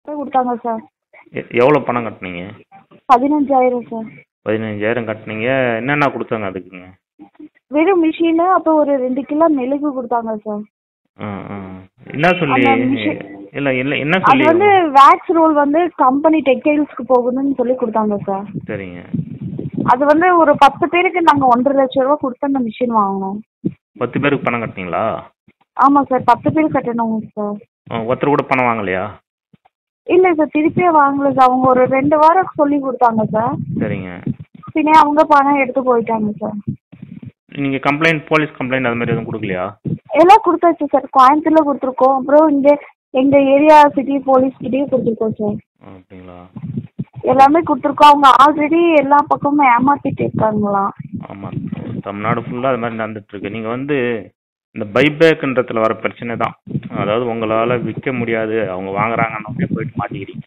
கொடுத்தாங்க சார் எ- எவ்வளோ பணம் கட்டினீங்க பதினஞ்சாயிரம் சார் பதினஞ்சாயிரம் கட்டினீங்க என்னென்ன கொடுத்தாங்க அதுக்குங்க வெறும் மிஷினு அப்புறம் ஒரு ரெண்டு கிலோ மெழுகு கொடுத்தாங்க சார் ஆ ஆ என்ன சொல்லி அந்த machine- இல்லை இல்லை என்ன அது சொல்லி வந்து வேக்ஸ் ரோல் வந்து கம்பெனி டெக்டைல்ஸ்க்கு போகுதுன்னு சொல்லி கொடுத்தாங்க சார் சரிங்க அது வந்து ஒரு பத்து பேருக்கு நாங்கள் ஒன்றரை லட்ச ரூபா கொடுத்து அந்த மிஷின் வாங்கினோம் பத்து பேருக்கு பணம் கட்டினீங்களா ஆமாம் சார் பத்து பேர் கட்டணும் சார் ஆ, ஒருத்தர் கூட பணம் வாங்கலையா இல்லை சார் திருப்பியே வாங்கல சார் அவங்க ஒரு ரெண்டு வாரம் சொல்லி கொடுத்தாங்க சார் சரிங்க பின்னே அவங்க பணம் எடுத்து போயிட்டாங்க சார் நீங்கள் கம்ப்ளைண்ட் போலீஸ் கம்ப்ளைண்ட் அது மாதிரி எதுவும் கொடுக்கலையா எல்லாம் கொடுத்தாச்சு சார் கோயம்புத்தூர்ல கொடுத்துருக்கோம் அப்புறம் இங்கே எங்கள் ஏரியா சிட்டி போலீஸ் கிட்டேயும் கொடுத்துருக்கோம் சார் அப்படிங்களா எல்லாமே கொடுத்துருக்கோம் அவங்க ஆல்ரெடி எல்லா பக்கமும் ஏமாத்திட்டு இருக்காங்களாம் ஆமாம் தமிழ்நாடு ஃபுல்லாக அது மாதிரி நடந்துட்டுருக்கு நீங்கள் வந்து இந்த பைபேக்குன்றதுல வர பிரச்சனை தான் அதாவது உங்களால் விற்க முடியாது அவங்க வாங்குறாங்கன்னு போயிட்டு மாட்டிக்கிறீங்க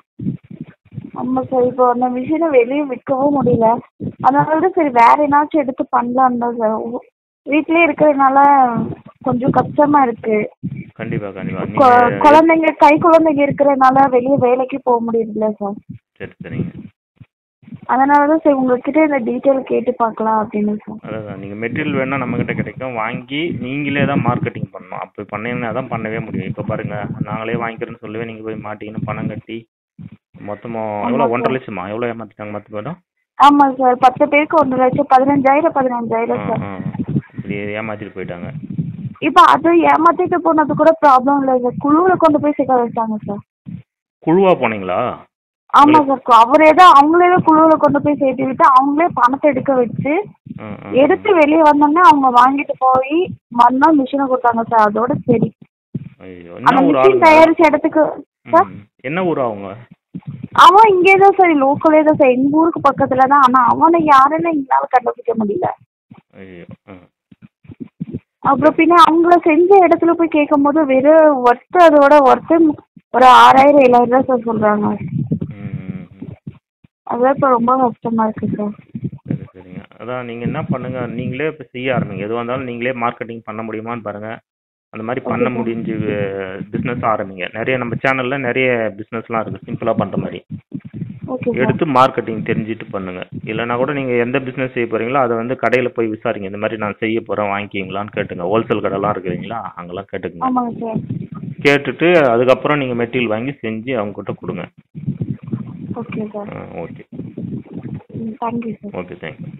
ஆமாம் சார் இப்போ அந்த மிஷினை வெளியே விற்கவும் முடியல அதனால தான் சரி வேற என்னாச்சும் எடுத்து பண்ணலான்னு தான் சார் வீட்டிலே இருக்கிறதுனால கொஞ்சம் கஷ்டமா இருக்கு கண்டிப்பாக கண்டிப்பாக கொ- நீங்கள் குழந்தைங்க கை குழந்தைங்க இருக்கிறதுனால வெளியே வேலைக்கு போக முடியல சார் சரி சரிங்க அதனால தான் சரி உங்ககிட்ட இந்த டீட்டெயில் கேட்டு பார்க்கலாம் அப்படின்னு சார் அதான் நீங்கள் மெட்டீரியல் வேணால் நம்மக்கிட்ட கிடைக்கும் வாங்கி நீங்களே தான் மார்க்கெட்டிங் பண்ணணும் அப்படி பண்ணீங்கன்னா தான் பண்ணவே முடியும் இப்போ பாருங்கள் நாங்களே வாங்கிக்கிறேன்னு சொல்லவே நீங்கள் போய் மாட்டிங்கன்னு பணம் கட்டி மொத்தமாக எவ்வளோ ஆமா ஒன்றரை சார். லட்சமா எவ்வளோ ஏமாற்றிட்டாங்க மற்ற பேரும் ஆமாம் சார் பத்து பேருக்கு ஒன்றரை லட்சம் பதினஞ்சாயிரம் பதினஞ்சாயிரம் சார் ஆ இப்படி ஏமாற்றிட்டு போயிட்டாங்க இப்போ அது ஏமாத்திட்டு போனது கூட ப்ராப்ளம் இல்லை சார் குழுவில் கொண்டு போய் சேர்க்க வச்சாங்க சார் குழுவாக போனீங்களா ஆமாம் சார் அவரே தான் அவங்களே தான் குழுவில் கொண்டு போய் சேர்த்து விட்டு அவங்களே பணத்தை எடுக்க வச்சு ஆ ஆ எடுத்து வெளியே வந்தோடனே அவங்க வாங்கிட்டு போய் மறுநாள் மிஷினை கொடுத்தாங்க சார் அதோட சரி ஐயோ அந்த என்ன ஊர் மிஷின் ஆளுங்க தயாரிச்ச இடத்துக்கு சார் ம். என்ன ஊர் அவங்க அவன் இங்கே தான் சார் லோக்கலே தான் சார் எங்கள் ஊருக்கு பக்கத்தில் தான் ஆனால் அவனை யாருன்னு எங்களால் கண்டுபிடிக்க முடியல ஐயோ ம் அப்புறம் பின்ன அவங்கள செஞ்ச இடத்துல போய் கேட்கும்போது வெறும் ஒர்த்து அதோட ஒர்த்து ஒரு ஆறாயிரம் ஏழாயிரம் தான் சார் சொல்கிறாங்க ம், ம், ம். அதான் இப்போ ரொம்ப கஷ்டமாக இருக்குது சார் சரி சரிங்க அதான் நீங்கள் என்ன பண்ணுங்க நீங்களே இப்போ செய்ய ஆரம்பிங்க எதுவாக இருந்தாலும் நீங்களே மார்க்கெட்டிங் பண்ண முடியுமான்னு பாருங்க அந்த மாதிரி பண்ண Okay, sir. முடிஞ்சு பிஸ்னஸ் ஆரம்பிங்க நிறைய நம்ம சேனலில் நிறைய பிஸ்னஸ்லாம் இருக்குது சிம்பிளாக பண்ணுற மாதிரி ஓகே சார் எடுத்து மார்க்கெட்டிங் தெரிஞ்சுட்டு பண்ணுங்க இல்லைன்னா கூட நீங்கள் எந்த பிஸ்னஸ் செய்ய போகிறீங்களோ அதை வந்து கடையில் போய் விசாரிங்க இந்த மாதிரி நான் செய்ய போகிறேன் வாங்கிக்கிங்களான்னு கேட்டுங்க ஹோல்சேல் கடைலாம் இருக்குதுங்களா அங்கெல்லாம் கேட்டுக்குங்க ஆமாங்க சார் கேட்டுட்டு அதுக்கப்புறம் நீங்கள் மெட்டீரியல் வாங்கி செஞ்சு அவங்ககிட்ட கொடுங்க ஓகே சார் ஓகே ம் தேங்க்யூ சார் ஓகே தேங்க்யூ